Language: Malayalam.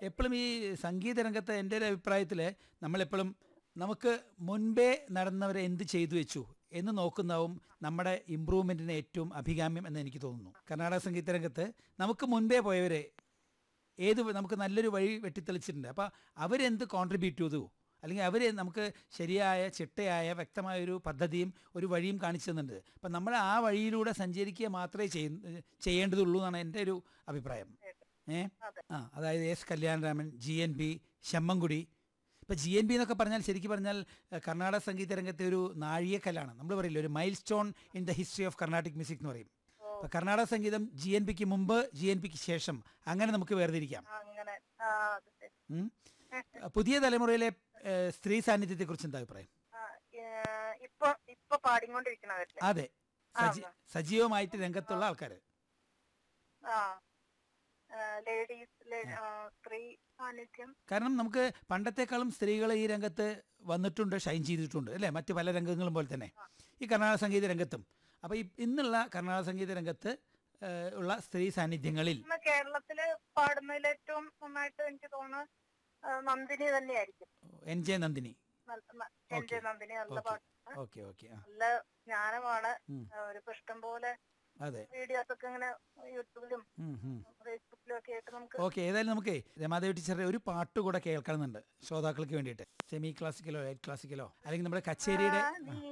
എപ്പോഴും ഈ സംഗീത രംഗത്ത് എൻ്റെ ഒരു അഭിപ്രായത്തിൽ നമ്മളെപ്പോഴും നമുക്ക് മുൻപേ നടന്നവരെ എന്ത് ചെയ്തു വെച്ചു എന്ന് നോക്കുന്നതാവും നമ്മുടെ ഇമ്പ്രൂവ്മെൻറ്റിന് ഏറ്റവും അഭികാമ്യം എന്ന് എനിക്ക് തോന്നുന്നു കർണാടക സംഗീത രംഗത്ത് നമുക്ക് മുൻപേ പോയവരെ ഏത് വ- നമുക്ക് നല്ലൊരു വഴി വെട്ടിത്തെളിച്ചിട്ടുണ്ട് അപ്പോൾ അവരെന്ത് കോൺട്രിബ്യൂട്ട് ചെയ്തു അല്ലെങ്കിൽ അവർ നമുക്ക് ശരിയായ ചിട്ടയായ വ്യക്തമായ ഒരു പദ്ധതിയും ഒരു വഴിയും കാണിച്ചു തന്നിട്ടുണ്ട് അപ്പം നമ്മൾ ആ വഴിയിലൂടെ സഞ്ചരിക്കുക മാത്രമേ ചെയ്യു ചെയ്യേണ്ടതുള്ളൂ എന്നാണ് എൻ്റെ ഒരു അഭിപ്രായം ഏ അതെ. ആ അതായത് S Kalyanaraman G N B Semmangudi ഇപ്പം ജി എൻ ബി എന്നൊക്കെ പറഞ്ഞാൽ ശരിക്കും പറഞ്ഞാൽ ഏഹ്, കർണാടക സംഗീത രംഗത്തെ ഒരു നാഴികക്കല്ലാണ് നമ്മൾ പറയില്ല ഒരു milestone in the history of Carnatic music എന്ന് പറയും ഇപ്പം കർണാടക സംഗീതം ജി എൻ പിക്ക് മുമ്പ് ജി എൻ പിക്ക് ശേഷം അങ്ങനെ നമുക്ക് വേർതിരിക്കാം അങ്ങനെ ആ അത് ശരി ഉം. പുതിയ തലമുറയിലെ ഏഹ്, സ്ത്രീ സാന്നിധ്യത്തെക്കുറിച്ച് എന്താ അഭിപ്രായം ആ, ഏ, ഇപ്പൊ ഇപ്പൊ പാടിക്കൊണ്ടിരിക്കണവരില്ലേ അതെ സജി സജീവമായിട്ട് രംഗത്തുള്ള ആൾക്കാർ ആ ലേഡീസ് സ്ത്രീ സാന്നിധ്യം കാരണം നമുക്ക് പണ്ടത്തെക്കാളും സ്ത്രീകൾ ഈ രംഗത്ത് വന്നിട്ടുണ്ട് ഷൈൻ ചെയ്തിട്ടുണ്ട് അല്ലേ മറ്റ് പല രംഗങ്ങളും പോലെ തന്നെ ഈ കർണാടക സംഗീത രംഗത്തും അപ്പോൾ ഈ ഇന്നുള്ള കർണാടക സംഗീത രംഗത്ത് ഏഹ്, ഉള്ള സ്ത്രീ സാന്നിധ്യങ്ങളിൽ ഇന്ന് കേരളത്തില് പാടുന്നതിൽ ഏറ്റവും നന്നായിട്ട് എനിക്ക് തോന്നുന്നു ആ, നന്ദിനി തന്നെയായിരിക്കും എൻ ജെ നന്ദിനി നല്ല- ന- എൻ ജെ നന്ദിനി നല്ല പാട്ട് ഓക്കെ ഓക്കെ ആ നല്ല ജ്ഞാനമാണ് ആ, ഒരു ഇഷ്ടം പോലെ അതെ വീഡിയോസ് ഒക്കെ ഇങ്ങനെ യൂട്യൂബിലും ഉം, ഉം. ഫേസ്ബുക്കിലും ഒക്കെ ആയിട്ട് നമുക്ക് ഓക്കെ ഏതായാലും നമുക്ക് രമാദേവി ടീച്ചറുടെ ഒരു പാട്ട് കൂടെ കേൾക്കണമെന്നുണ്ട് ശ്രോതാക്കൾക്ക് വേണ്ടിയിട്ട് സെമി ക്ലാസിക്കലോ ലൈറ്റ് ക്ലാസിക്കലോ അല്ലെങ്കിൽ നമ്മുടെ കച്ചേരിയുടെ നീ